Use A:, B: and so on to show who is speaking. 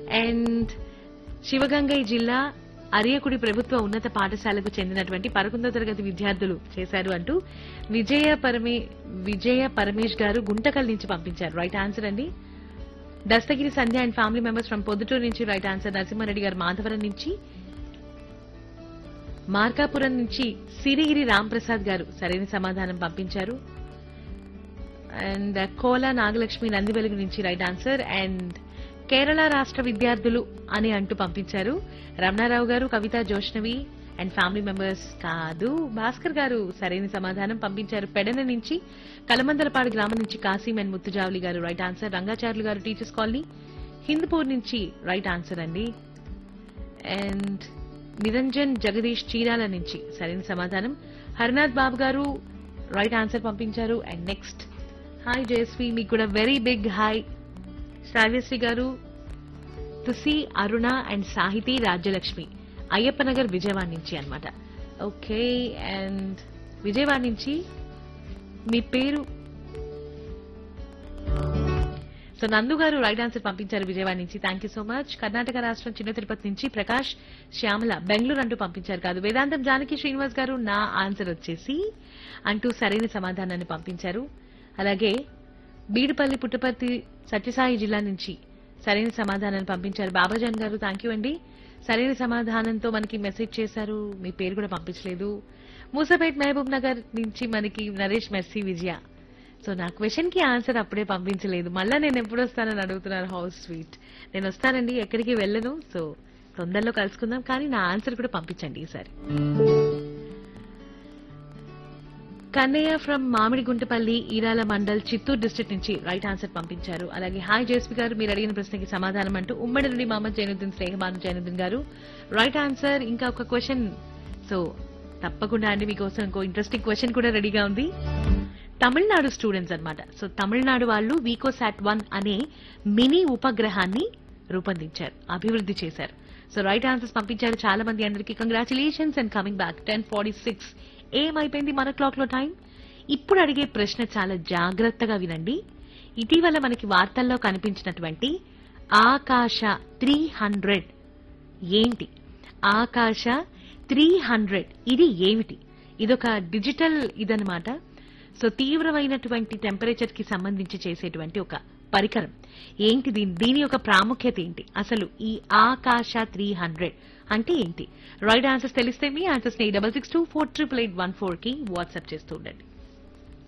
A: and Sivagangai జిల్లా అరియకుడి ప్రభుత్వ ఉన్నత పాఠశాలకు చెందినటువంటి పదకొండో తరగతి విద్యార్థులు చేశారు అంటూ విజయ పరమే విజయ పరమేష్ గారు గుంటకల్ నుంచి పంపించారు రైట్ ఆన్సర్ అండి Dastagiri Sandhya and family members from Proddatur నుంచి రైట్ ఆన్సర్ నరసింహారెడ్డి గారు మాధవరం నుంచి మార్కాపురం నుంచి సిరిగిరి రాంప్రసాద్ గారు సరైన సమాధానం పంపించారు అండ్ కోలా నాగలక్ష్మి నందివెలుగు నుంచి రైట్ ఆన్సర్ అండ్ కేరళ రాష్ట్ర విద్యార్థులు అని అంటూ పంపించారు Ramanarao garu Kavitha Joshnavi and family members కాదు భాస్కర్ గారు సరైన సమాధానం పంపించారు పెడన నుంచి కలమందలపాడు గ్రామం నుంచి కాసిం అండ్ ముత్తుజావలి గారు రైట్ ఆన్సర్ రంగాచార్యులు గారు టీచర్స్ కాలనీ హిందూపూర్ నుంచి రైట్ ఆన్సర్ అండి అండ్ నిరంజన్ జగదీష్ చీరాల నుంచి సరైన సమాధానం హరినాథ్ బాబు గారు రైట్ ఆన్సర్ పంపించారు అండ్ నెక్స్ట్ హాయ్ జయశ్రీ మీకు కూడా వెరీ బిగ్ హాయ్ శ్రావ్యశ్రీ గారు తుసి అరుణ అండ్ సాహితీ రాజ్యలక్ష్మి అయ్యప్ప నగర్ విజయవాడ నుంచి అన్నమాట ఓకే అండ్ విజయవాడ నుంచి మీ పేరు సో నందు గారు రైట్ ఆన్సర్ పంపించారు విజయవాడ నుంచి thank you so much Karnataka రాష్ట్రం చిన్న తిరుపతి నుంచి ప్రకాష్ శ్యామల బెంగళూరు అంటూ పంపించారు కాదు వేదాంతం జానకి శ్రీనివాస్ గారు నా ఆన్సర్ వచ్చేసి అంటూ సరైన సమాధానాన్ని పంపించారు అలాగే బీడుపల్లి పుట్టపర్తి సత్యసాయి జిల్లా నుంచి సరైన సమాధానాన్ని పంపించారు బాబాజాన్ గారు థ్యాంక్ యూ అండి సరైన సమాధానంతో మనకి మెసేజ్ చేశారు మీ పేరు కూడా పంపించలేదు మూసాపేట్ మహబూబ్ నగర్ నుంచి మనకి నరేష్ మెర్సీ విజయ సో నా క్వశ్చన్ కి ఆన్సర్ అప్పుడే పంపించలేదు మళ్ళా నేను ఎప్పుడు వస్తానని అడుగుతున్నారు హౌస్ స్వీట్ నేను వస్తానండి ఎక్కడికి వెళ్ళను సో తొందరలో కలుసుకుందాం కానీ నా ఆన్సర్ కూడా పంపించండి ఈసారి కన్నయ్య ఫ్రమ్ మామిడిగుంటపల్లి ఈరాల మండల్ చిత్తూరు డిస్ట్రిక్ట్ నుంచి రైట్ ఆన్సర్ పంపించారు అలాగే హాయ్ జేస్పీ గారు మీరు అడిగిన ప్రశ్నకి సమాధానం అంటూ ఉమ్మడి నుండి మహమ్మద్ జైనుద్దీన్ స్నేహమాను జైనుద్దీన్ గారు రైట్ ఆన్సర్ ఇంకా ఒక క్వశ్చన్ సో తప్పకుండా అండి మీకోసం ఇంకో ఇంట్రెస్టింగ్ క్వశ్చన్ కూడా రెడీగా ఉంది తమిళనాడు స్టూడెంట్స్ అన్నమాట సో తమిళనాడు వాళ్ళు వీకోసాట్ వన్ అనే మినీ ఉపగ్రహాన్ని రూపొందించారు అభివృద్ధి చేశారు సో రైట్ ఆన్సర్స్ పంపించారు చాలా మంది అందరికీ congratulations and coming back ten forty six ఏమైపోయింది మన క్లాక్ లో టైం ఇప్పుడు అడిగే ప్రశ్న చాలా జాగ్రత్తగా వినండి ఇటీవల మనకి వార్తల్లో కనిపించినటువంటి ఆకాశ త్రీ హండ్రెడ్ ఏంటి ఆకాశ త్రీ హండ్రెడ్ ఇది ఏమిటి ఇదొక డిజిటల్ ఇదనమాట సో తీవ్రమైనటువంటి టెంపరేచర్ కి సంబంధించి చేసేటువంటి ఒక పరికరం ఏంటి దీని దీని యొక్క ప్రాముఖ్యత ఏంటి అసలు ఈ ఆకాశ త్రీ హండ్రెడ్ అంటే ఏంటి రైట్ ఆన్సర్స్ తెలిస్తే మీ ఆన్సర్స్ ని double six two four triple eight one four కి వాట్సాప్ చేస్తూ ఉండండి